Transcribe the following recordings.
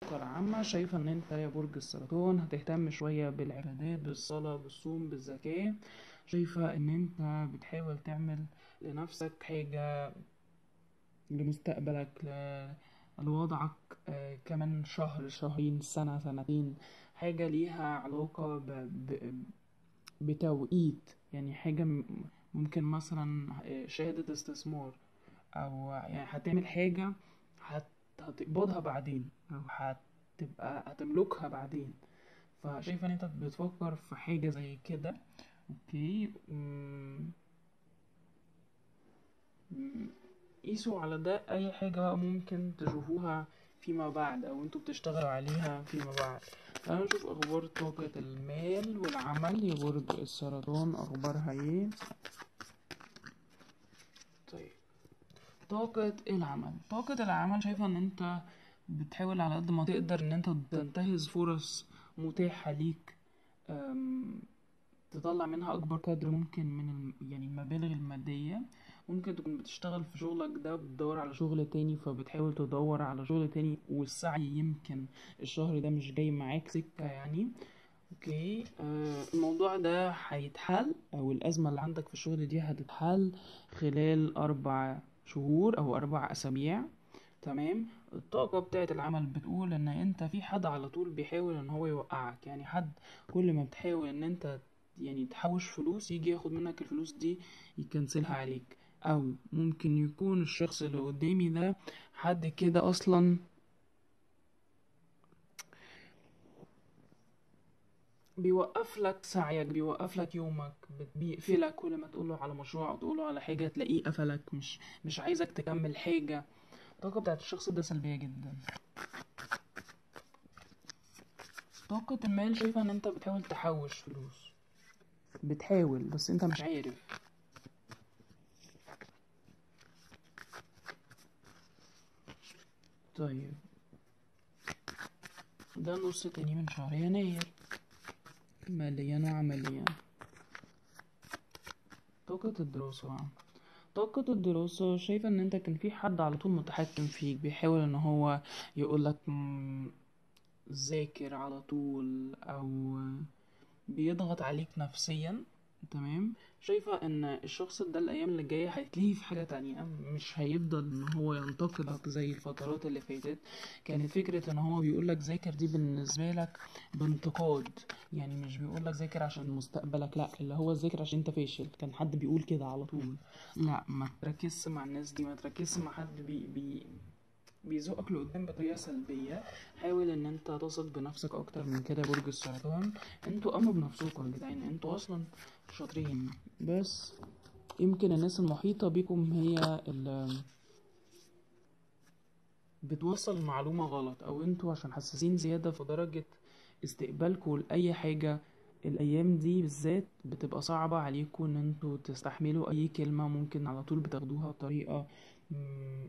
الطاقة العامة شايفة ان انت يا برج السرطان هتهتم شوية بالعبادات بالصلاة بالصوم بالزكاة شايفة ان انت بتحاول تعمل لنفسك حاجة لمستقبلك ل- لوضعك آه، كمان شهر شهرين سنة سنتين حاجة ليها علاقة ب... ب... بتوقيت يعني حاجة م- ممكن مثلا آه، شهادة استثمار أو يعني هتعمل حاجة هت... هتقبضها بعدين أو هتبقى هتملكها بعدين فشايفة إن أنت بتفكر في حاجة زي كده أوكي مم، مم، قيسوا على ده أي حاجة بقى ممكن تشوفوها فيما بعد أو انتوا بتشتغلوا عليها فيما بعد تعالوا نشوف أخبار طاقة المال والعمل يا برج السرطان أخبارها ايه طيب طاقة العمل طاقة العمل شايفة ان انت بتحاول على قد ما تقدر ان انت تنتهز فرص متاحة ليك أم، تطلع منها اكبر قدر ممكن من الم... يعني المبالغ المادية ممكن تكون بتشتغل في شغلك ده بتدور على شغل تاني فبتحاول تدور على شغل تاني والسعي يمكن الشهر ده مش جاي معاك سكة يعني اوكي آه الموضوع ده هيتحل او الازمة اللي عندك في الشغل دي هتتحل خلال اربع شهور او اربع اسابيع تمام الطاقة بتاعت العمل بتقول ان انت في حد على طول بيحاول ان هو يوقعك يعني حد كل ما بتحاول ان انت يعني تحوش فلوس يجي ياخد منك الفلوس دي يكنسلها عليك او ممكن يكون الشخص اللي قدامي ده حد كده اصلا بيوقف لك سعيك بيوقف لك يومك بت- بيقفلك كل ما تقوله على مشروع او تقوله على حاجة تلاقيه قفلك مش مش عايزك تكمل حاجة الطاقة بتاعت الشخص ده سلبية جدا طاقة المال شايفة ان انت بتحاول تحوش فلوس بتحاول بس انت مش عارف طيب ده النص التاني من شهر يناير ماليا وعمليا طاقة الدراسة طاقة الدراسة شايفة ان انت كان في حد على طول متحكم فيك بيحاول ان هو يقولك مم، ذاكر على طول او بيضغط عليك نفسيا تمام شايفة ان الشخص ده الايام اللي جاية هيتلهي في حاجة تانية مش هيفضل ان هو ينتقدك زي الفترات اللي فاتت كانت فكرة ان هو بيقولك ذاكر دي بالنسبة لك بانتقاد يعني مش بيقولك ذاكر عشان مستقبلك لا اللي هو ذاكر عشان انت فاشل كان حد بيقول كده على طول لا ما تركزش مع الناس دي ما تركزش مع حد بي بي بيزقك لقدام بطريقة سلبية حاول ان انت تثق بنفسك اكتر من كده يا برج السرطان انتوا امنوا بنفسكم يا جدعان انتوا اصلا شاطرين بس يمكن الناس المحيطة بيكم هي اللي بتوصل معلومة غلط او انتوا عشان حساسين زيادة في درجة استقبالكم لأي حاجة الأيام دي بالذات بتبقى صعبة عليكم إن انتوا تستحملوا أي كلمة ممكن على طول بتاخدوها بطريقة مم،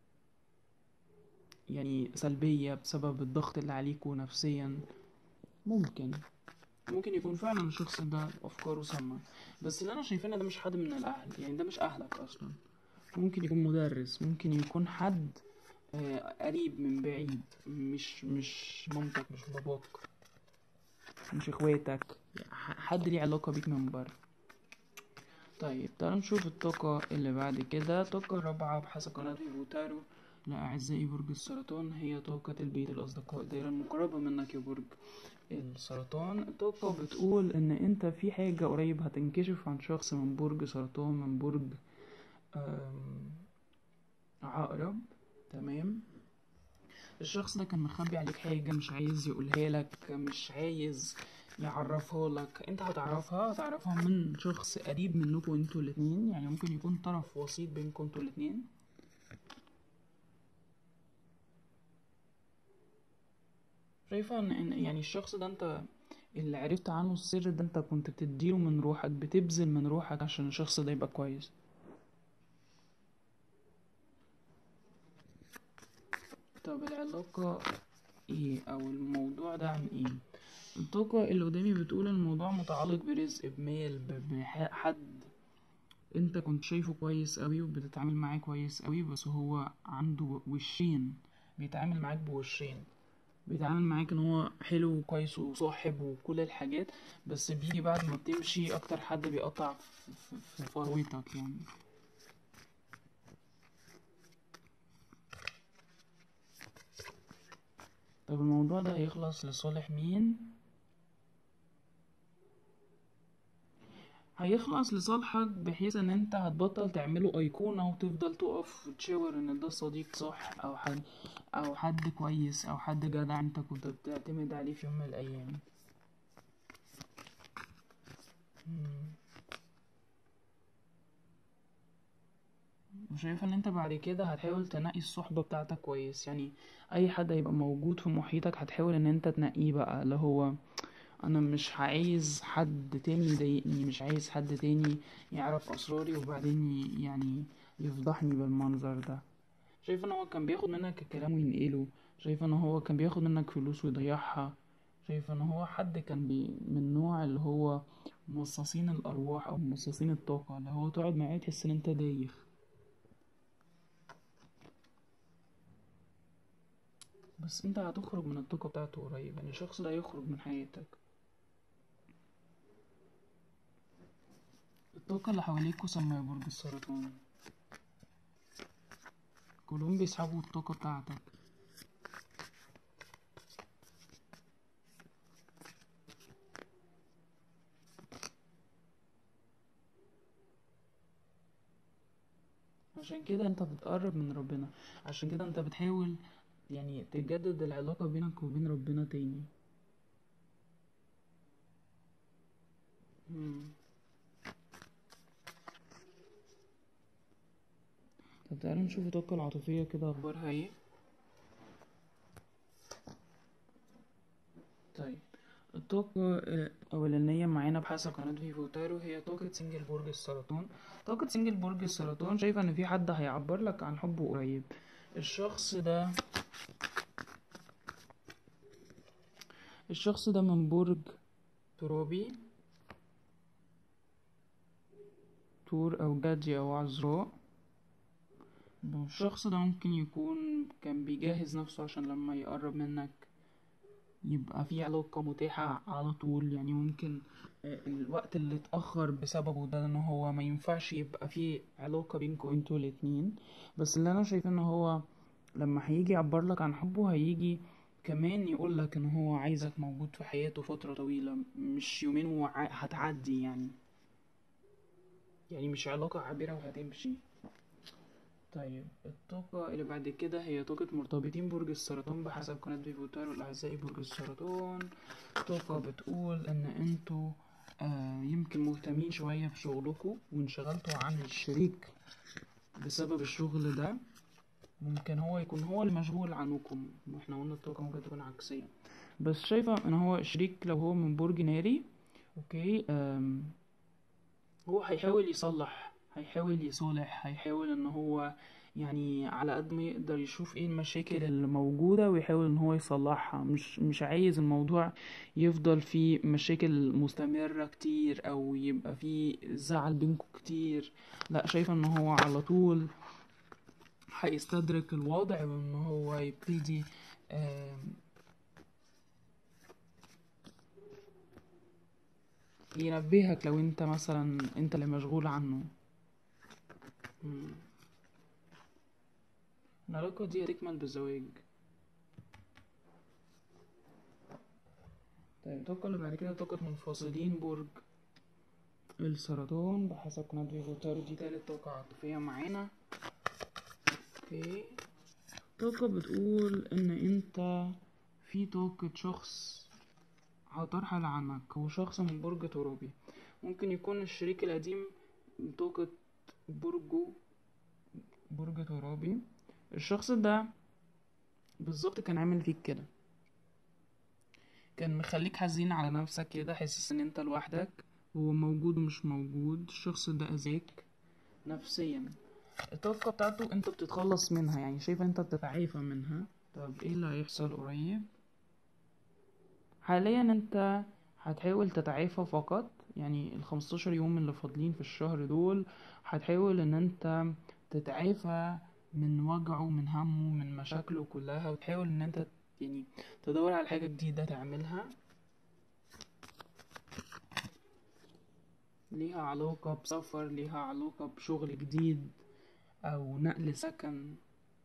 يعني سلبية بسبب الضغط اللي عليكم نفسيا ممكن ممكن يكون فعلا الشخص ده أفكاره سامة بس اللي أنا شايفاه إن ده مش حد من الأهل يعني ده مش أهلك أصلا ممكن يكون مدرس ممكن يكون حد آه، قريب من بعيد مش مش مامتك مش باباك مش اخواتك ح- حد ليه علاقة بيك من بره طيب تعالوا نشوف الطاقة اللي بعد كده الطاقة الرابعة بحسب قناة الروتارو لأعزائي برج السرطان هي طاقة البيت الأصدقاء الدايرة المقربة منك يا برج السرطان الطاقة بتقول إن أنت في حاجة قريب هتنكشف عن شخص من برج سرطان من برج آم، عقرب تمام الشخص ده كان مخبي عليك حاجة مش عايز يقولها لك مش عايز يعرفها لك انت هتعرفها هتعرفها من شخص قريب منكم انتوا الاتنين يعني ممكن يكون طرف وسيط بينكم انتوا الاتنين شايفة ان ان يعني الشخص ده انت اللي عرفت عنه السر ده انت كنت بتديله من روحك بتبذل من روحك عشان الشخص ده يبقى كويس طب العلاقة ايه او الموضوع ده عن ايه الطاقة اللي قدامي بتقول الموضوع متعلق برزق بمال ب- بحد انت كنت شايفه كويس قوي وبتتعامل معاه كويس قوي بس هو عنده وشين بيتعامل معاك بوشين بيتعامل معاك ان هو حلو وكويس وصاحب وكل الحاجات بس بيجي بعد ما بتمشي اكتر حد بيقطع في, في, في فروتك يعني طب الموضوع ده هيخلص لصالح مين هيخلص لصالحك بحيث ان انت هتبطل تعمله ايقونة وتفضل تقف وتشاور ان ده صديق صح او حد او حد كويس او حد جدع انت كنت بتعتمد عليه في يوم من الايام مم. وشايف ان انت بعد كده هتحاول تنقي الصحبة بتاعتك كويس يعني اي حد هيبقى موجود في محيطك هتحاول ان انت تنقيه بقى اللي هو انا مش عايز حد تاني يضايقني مش عايز حد تاني يعرف اسراري وبعدين ي- يعني يفضحني بالمنظر ده شايف ان هو كان بياخد منك الكلام وينقله شايف ان هو كان بياخد منك فلوس ويضيعها شايف ان هو حد كان بي من نوع اللي هو مصاصين الارواح او مصاصين الطاقة اللي هو تقعد معاه تحس ان انت دايخ بس انت هتخرج من الطاقة بتاعته قريب يعني الشخص ده هيخرج من حياتك الطاقة اللي حواليك وسمى برج السرطان كلهم بيسحبوا الطاقة بتاعتك عشان كده انت بتقرب من ربنا عشان كده انت بتحاول يعني تجدد العلاقة بينك وبين ربنا تاني مم. طب تعالى نشوف الطاقة العاطفية كده أخبارها إيه طيب الطاقة الأولانية معانا بحسب قناة فيفو تارو هي طاقة سنجل برج السرطان طاقة سنجل برج السرطان شايفة إن في حد هيعبر لك عن حبه قريب الشخص ده الشخص ده من برج ترابي تور أو جدي أو عذراء الشخص ده ممكن يكون كان بيجهز نفسه عشان لما يقرب منك يبقى في علاقة متاحة على طول يعني ممكن آه، الوقت اللي اتأخر بسببه ده ان هو ما ينفعش يبقى في علاقة بينكوا انتوا الاتنين بس اللي انا شايفه ان هو لما هيجي يعبر لك عن حبه هيجي كمان يقول لك ان هو عايزك موجود في حياته فترة طويلة مش يومين وهتعدي يعني يعني مش علاقة عابرة وهتمشي طيب الطاقة اللي بعد كده هي طاقة مرتبطين برج السرطان بحسب قناة فيفوتار الأعزائي برج السرطان طاقة بتقول إن انتوا آه يمكن مهتمين شوية في شغلكوا وانشغلتوا عن الشريك بسبب الشغل ده ممكن هو يكون هو اللي مشغول عنكم واحنا قلنا الطاقة ممكن تكون عكسية بس شايفة ان هو شريك لو هو من برج ناري اوكي آم هو هيحاول يصلح هيحاول يصالح هيحاول ان هو يعني على قد ما يقدر يشوف ايه المشاكل اللي موجودة ويحاول ان هو يصلحها مش مش عايز الموضوع يفضل فيه مشاكل مستمرة كتير او يبقى فيه زعل بينكم كتير لا شايفة ان هو على طول هيستدرك الوضع وان هو يبتدي آم، ينبهك لو انت مثلا انت اللي مشغول عنه مم. العلاقة دي هتكمل بالزواج طيب الطاقة اللي بعد كده طاقة منفصلين برج السرطان بحسب قناة فيفو تارو دي تالت طاقة عاطفية معانا اوكي طاقة بتقول ان انت في طاقة شخص هترحل عنك هو شخص من برج ترابي ممكن يكون الشريك القديم طاقة برجه برج ترابي الشخص ده بالظبط كان عامل فيك كده كان مخليك حزين على نفسك كده حاسس ان انت لوحدك هو موجود ومش موجود الشخص ده اذاك نفسيا الطاقة بتاعته انت بتتخلص منها يعني شايفة انت بتتعافى منها طب ايه اللي هيحصل قريب حاليا انت هتحاول تتعافى فقط يعني الخمستاشر يوم اللي فاضلين في الشهر دول هتحاول ان انت تتعافى من وجعه من همه من مشاكله كلها وتحاول ان انت يعني تدور على حاجة جديدة تعملها ليها علاقة بسفر ليها علاقة بشغل جديد أو نقل سكن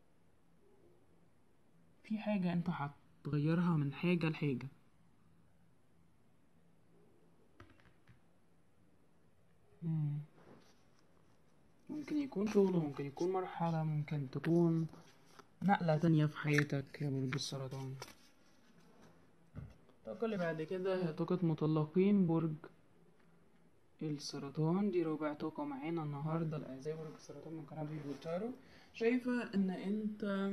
في حاجة انت هتغيرها من حاجة لحاجة مم. ممكن يكون شغل ممكن يكون مرحلة ممكن تكون نقلة تانية في حياتك يا برج السرطان الطاقة اللي بعد كده هي طاقة مطلقين برج السرطان دي رابع طاقة معانا النهاردة الأعزاء برج السرطان من قناة فيديو تارو شايفة إن أنت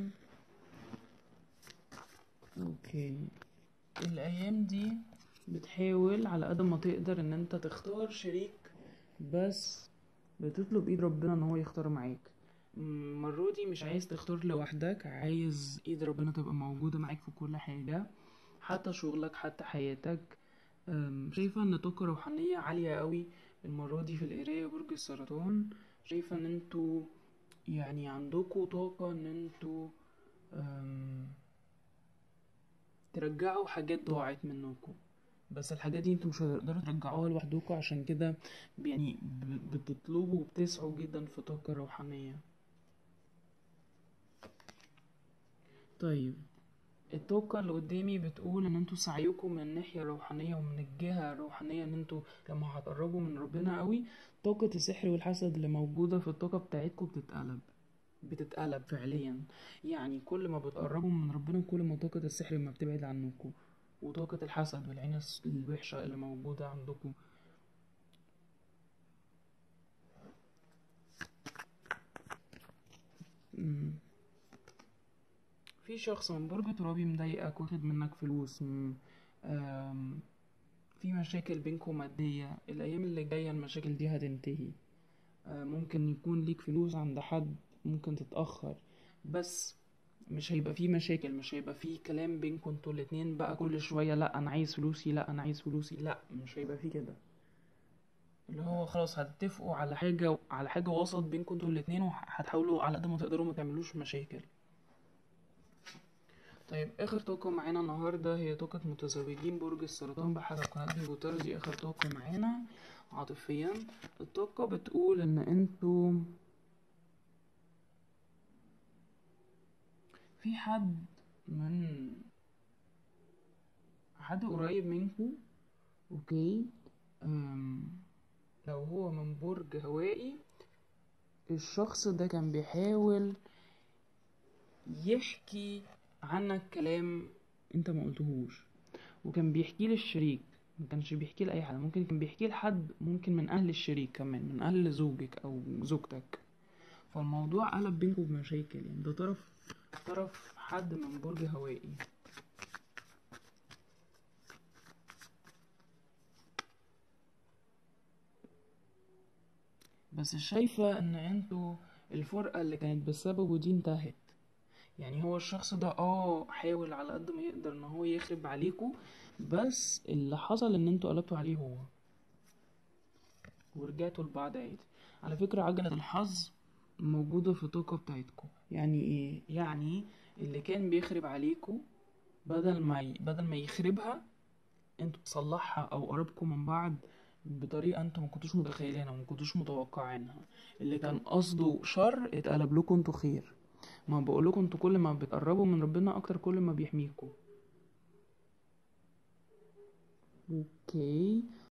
أوكي الأيام دي بتحاول على قد ما تقدر إن أنت تختار شريك بس بتطلب إيد ربنا إن هو يختار معاك المرة دي مش عايز تختار لوحدك عايز ايد ربنا تبقى موجودة معاك في كل حاجة حتى شغلك حتى حياتك أم، شايفة ان طاقة روحانية عالية قوي المرة دي في القراية برج السرطان شايفة ان انتوا يعني عندكوا طاقة ان انتوا أم، ترجعوا حاجات ضاعت منكم بس الحاجات دي انتوا مش هتقدروا ترجعوها لوحدكم عشان كده يعني ب- بتطلبوا وبتسعوا جدا في طاقة روحانية طيب الطاقة اللي قدامي بتقول ان انتوا سعيكم من الناحية الروحانية ومن الجهة الروحانية ان انتوا لما هتقربوا من ربنا قوي طاقة السحر والحسد اللي موجودة في الطاقة بتاعتكم بتتقلب بتتقلب فعليا يعني كل ما بتقربوا من ربنا كل ما طاقة السحر ما بتبعد عنكم وطاقة الحسد والعين الس- الوحشة اللي موجودة عندكم مم. في شخص من برج ترابي مضايقك واخد منك فلوس مم. آم، في مشاكل بينكم مادية الأيام اللي جاية المشاكل دي هتنتهي آه، ممكن يكون ليك فلوس عند حد ممكن تتأخر بس مش هيبقى فيه مشاكل مش هيبقى فيه كلام بينكم انتوا الاتنين بقى كل شوية لا أنا عايز فلوسي لا أنا عايز فلوسي لا مش هيبقى فيه كده اللي هو خلاص هتتفقوا على حاجة على حاجة وسط بينكم انتوا الاتنين وهتحاولوا على قد ما تقدروا ما تعملوش مشاكل طيب اخر طاقة معانا النهاردة هي طاقة متزوجين برج السرطان بحسب قناة هيبوتر دي اخر طاقة معانا عاطفيا الطاقة بتقول ان انتوا في حد من حد قريب منكم اوكي أم لو هو من برج هوائي الشخص ده كان بيحاول يحكي عنك كلام انت ما قلتهوش وكان بيحكي للشريك ما كانش بيحكي لاي حد ممكن كان بيحكي لحد ممكن من اهل الشريك كمان من اهل زوجك او زوجتك فالموضوع قلب بينكم بمشاكل يعني ده طرف طرف حد من برج هوائي بس شايفة ان انتوا الفرقة اللي كانت بسببه دي انتهت يعني هو الشخص ده اه حاول على قد ما يقدر ان هو يخرب عليكم بس اللي حصل ان انتوا قلبتوا عليه هو ورجعتوا لبعض عادي على فكرة عجلة الحظ موجودة في الطاقة بتاعتكم يعني ايه يعني اللي كان بيخرب عليكم بدل ما ي... بدل ما يخربها انتوا تصلحها او قربكم من بعض بطريقة انتوا ما كنتوش متخيلينها وما كنتوش متوقعينها اللي كان قصده شر اتقلب لكم انتوا خير ما بقول لكم انتوا كل ما بتقربوا من ربنا اكتر كل ما بيحميكم اوكي